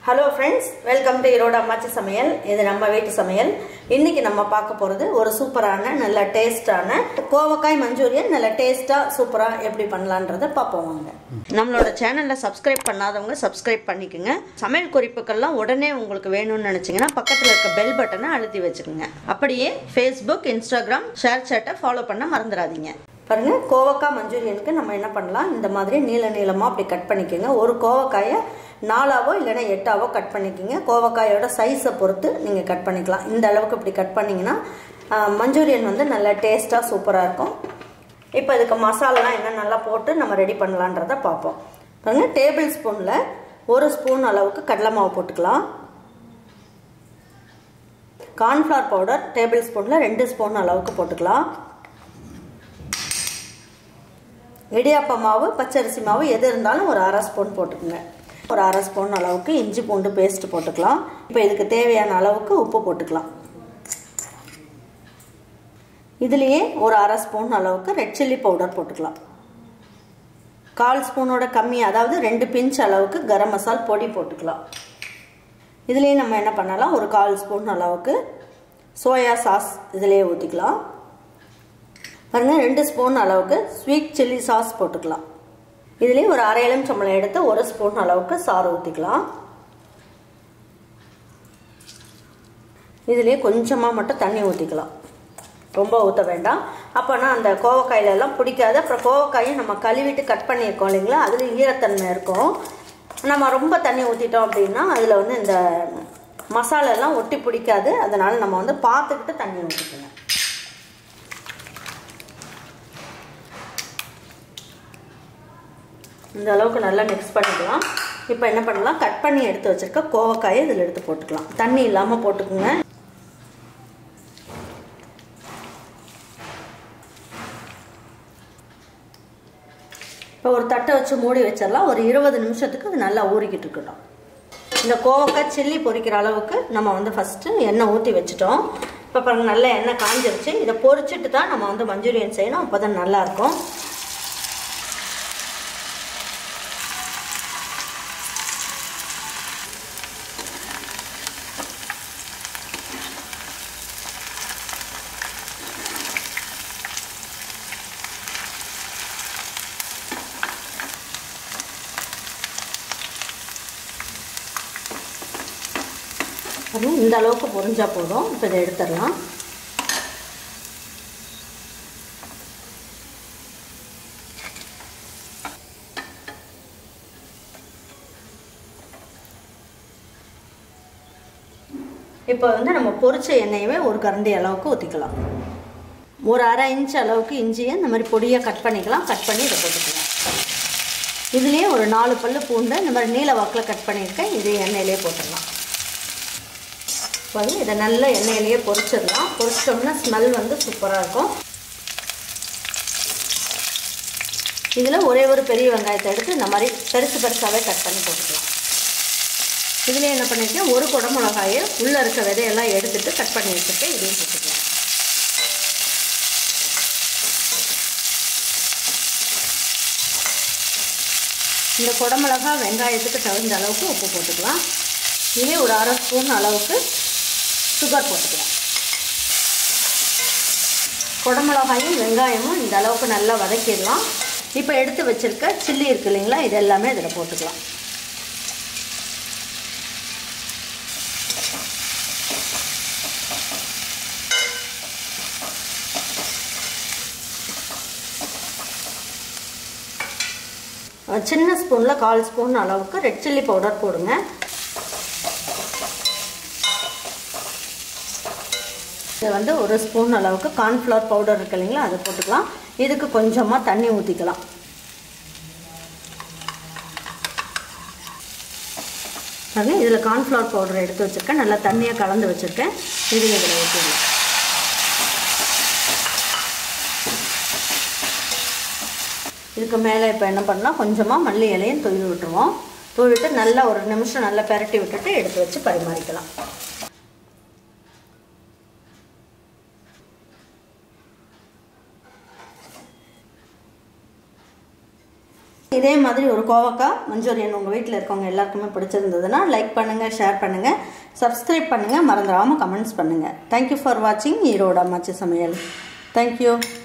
hello friends welcome to Erode Ammachi Samayal இது நம்ம வீட்டு சமையல் இன்னைக்கு நம்ம பார்க்க போகிறது ஒரு சூப்பரான நல்ல டேஸ்டான கோவக்காய் மஞ்சூரியன் நல்ல டேஸ்ட்டாக சூப்பராக எப்படி பண்ணலான்றதை பார்ப்போம் வாங்க நம்மளோட சேனலில் சப்ஸ்கிரைப் பண்ணாதவங்க சப்ஸ்கிரைப் பண்ணிக்கோங்க சமையல் குறிப்புகள்லாம் உடனே உங்களுக்கு வேணும்னு நினச்சிங்கன்னா பக்கத்தில் இருக்க பெல் பட்டனை அழுத்தி வச்சுக்கோங்க அப்படியே ஃபேஸ்புக் இன்ஸ்டாகிராம் ஷேர் சேட்டை ஃபாலோ பண்ண மறந்துடாதீங்க பாருங்க கோவக்காய் மஞ்சூரியனுக்கு நம்ம என்ன பண்ணலாம் இந்த மாதிரி நீள நீளமாக அப்படி கட் பண்ணிக்கோங்க ஒரு கோவக்காயை நாலாவோ இல்லைன்னா எட்டாவோ கட் பண்ணிக்கோங்க கோவக்காயோட சைஸை பொறுத்து நீங்கள் கட் பண்ணிக்கலாம் இந்த அளவுக்கு இப்படி கட் பண்ணிங்கன்னா மஞ்சூரியன் வந்து நல்லா டேஸ்ட்டாக சூப்பராக இருக்கும் இப்போ இதுக்கு மசாலாலாம் என்ன நல்லா போட்டு நம்ம ரெடி பண்ணலான்றதை பார்ப்போம் பாருங்க டேபிள் ஸ்பூனில் ஒரு ஸ்பூன் அளவுக்கு கடலை மாவு போட்டுக்கலாம் கார்ன்ஃப்ளவர் பவுடர் டேபிள் ஸ்பூனில் ரெண்டு ஸ்பூன் அளவுக்கு போட்டுக்கலாம் இடியாப்ப மாவு பச்சரிசி மாவு எது இருந்தாலும் ஒரு அரை ஸ்பூன் போட்டுக்கோங்க ஒரு அரை ஸ்பூன் அளவுக்கு இஞ்சி பூண்டு பேஸ்ட் போட்டுக்கலாம் இப்போ இதுக்கு தேவையான அளவுக்கு உப்பு போட்டுக்கலாம் இதுலேயே ஒரு அரை ஸ்பூன் அளவுக்கு ரெட் சில்லி பவுடர் போட்டுக்கலாம் கால் ஸ்பூனோட கம்மி அதாவது ரெண்டு பிஞ்ச் அளவுக்கு கரம் மசால் பொடி போட்டுக்கலாம் இதுலேயே நம்ம என்ன பண்ணலாம் ஒரு கால் ஸ்பூன் அளவுக்கு சோயா சாஸ் இதிலேயே ஊற்றிக்கலாம் பாருங்கள் ரெண்டு ஸ்பூன் அளவுக்கு ஸ்வீட் சில்லி சாஸ் போட்டுக்கலாம் இதுலேயும் ஒரு அரை எலுமிச்சம்பழம் எடுத்து ஒரு ஸ்பூன் அளவுக்கு சாறு ஊற்றிக்கலாம் இதுலேயே கொஞ்சமாக மட்டும் தண்ணி ஊற்றிக்கலாம் ரொம்ப ஊற்ற வேண்டாம் அப்போனா அந்த கோவக்காயிலெல்லாம் பிடிக்காது அப்புறம் கோவக்காயும் நம்ம கழுவிட்டு கட் பண்ணியிருக்கோம் இல்லைங்களா அதில் ஈரத்தன்மை இருக்கும் நம்ம ரொம்ப தண்ணி ஊற்றிட்டோம் அப்படின்னா அதில் வந்து இந்த மசாலெல்லாம் ஒட்டி பிடிக்காது அதனால் நம்ம வந்து பார்த்துக்கிட்டு தண்ணி ஊற்றிக்கணும் இந்த அளவுக்கு நல்லா மிக்ஸ் பண்ணிக்கலாம் இப்போ என்ன பண்ணலாம் கட் பண்ணி எடுத்து வச்சுருக்க கோவக்காயை இதில் எடுத்து போட்டுக்கலாம் தண்ணி இல்லாமல் போட்டுக்குங்க இப்போ ஒரு தட்டை வச்சு மூடி வச்சிடலாம் ஒரு இருபது நிமிஷத்துக்கு அது நல்லா ஊறிக்கிட்டு இருக்கட்டும் இந்த கோவக்காய் சில்லி பொரிக்கிற அளவுக்கு நம்ம வந்து ஃபஸ்ட்டு எண்ணெய் ஊற்றி வச்சுட்டோம் இப்போ பாருங்கள் நல்லா எண்ணெய் காஞ்சிருச்சு இதை பொரிச்சிட்டு தான் நம்ம வந்து மஞ்சூரியன் செய்யணும் அப்போ தான் நல்லாயிருக்கும் அதுவும் இந்த அளவுக்கு பொரிஞ்சா போதும் இப்போ இதை எடுத்துடலாம் இப்போ வந்து நம்ம பொரிச்ச எண்ணெயவே ஒரு கரண்டி அளவுக்கு ஊற்றிக்கலாம் ஒரு அரை இன்ச் அளவுக்கு இஞ்சியை இந்த மாதிரி பொடியாக கட் பண்ணிக்கலாம் கட் பண்ணி இதை போட்டுக்கலாம் இதுலேயே ஒரு நாலு பல்லு பூண்டை இந்த மாதிரி நீல வாக்கில் கட் பண்ணியிருக்கேன் இதே எண்ணெயிலே போட்டுடலாம் வந்து இதை நல்ல எண்ணெயிலேயே பொரிச்சிடலாம் பொரிச்சோம்னா ஸ்மெல் வந்து சூப்பராக இருக்கும் இதில் ஒரே ஒரு பெரிய வெங்காயத்தை எடுத்து இந்த மாதிரி பெருசு பெருசாகவே கட் பண்ணி போட்டுக்கலாம் இதில் என்ன பண்ணியிருக்கேன் ஒரு குடமிளகாயை உள்ளே இருக்க விதையெல்லாம் எடுத்துட்டு கட் பண்ணி வச்சுருக்கேன் இதையும் போட்டுக்கலாம் இந்த குடமிளகா வெங்காயத்துக்கு தகுந்த அளவுக்கு உப்பு போட்டுக்கலாம் இதே ஒரு அரை ஸ்பூன் அளவுக்கு சுகர் போட்டுக்கலாம் குடமிளகாயும் வெங்காயமும் இந்த அளவுக்கு நல்லா வதக்கிடலாம் இப்போ எடுத்து வச்சுருக்க சில்லி இருக்கு இல்லைங்களா இது எல்லாமே இதில் போட்டுக்கலாம் சின்ன ஸ்பூனில் கால் ஸ்பூன் அளவுக்கு ரெட் சில்லி பவுடர் போடுங்க இது வந்து ஒரு ஸ்பூன் அளவுக்கு கார்ன்ஃப்ளவர் பவுடர் இருக்கு இல்லைங்களா அதை போட்டுக்கலாம் இதுக்கு கொஞ்சமாக தண்ணி ஊற்றிக்கலாம் பாருங்க இதில் கார்ன்ஃப்ளவர் பவுடர் எடுத்து வச்சுருக்கேன் நல்லா தண்ணியாக கலந்து வச்சுருக்கேன் இது இதில் ஊற்றிடலாம் இதுக்கு மேலே இப்போ என்ன பண்ணலாம் கொஞ்சமாக மல்லி இலையும் தூவி விட்டுருவோம் தூவிட்டு நல்லா ஒரு நிமிஷம் நல்லா பெரட்டி விட்டுட்டு எடுத்து வச்சு பரிமாறிக்கலாம் இதே மாதிரி ஒரு கோவக்காய் மஞ்சூரியன் உங்கள் வீட்டில் இருக்கவங்க எல்லாருக்குமே பிடிச்சிருந்ததுன்னா லைக் பண்ணுங்கள் ஷேர் பண்ணுங்கள் சப்ஸ்கிரைப் பண்ணுங்கள் மறந்துடாமல் கமெண்ட்ஸ் பண்ணுங்கள் தேங்க்யூ ஃபார் வாட்சிங் ஈரோடு அம்மாச்சி சமையல் தேங்க்யூ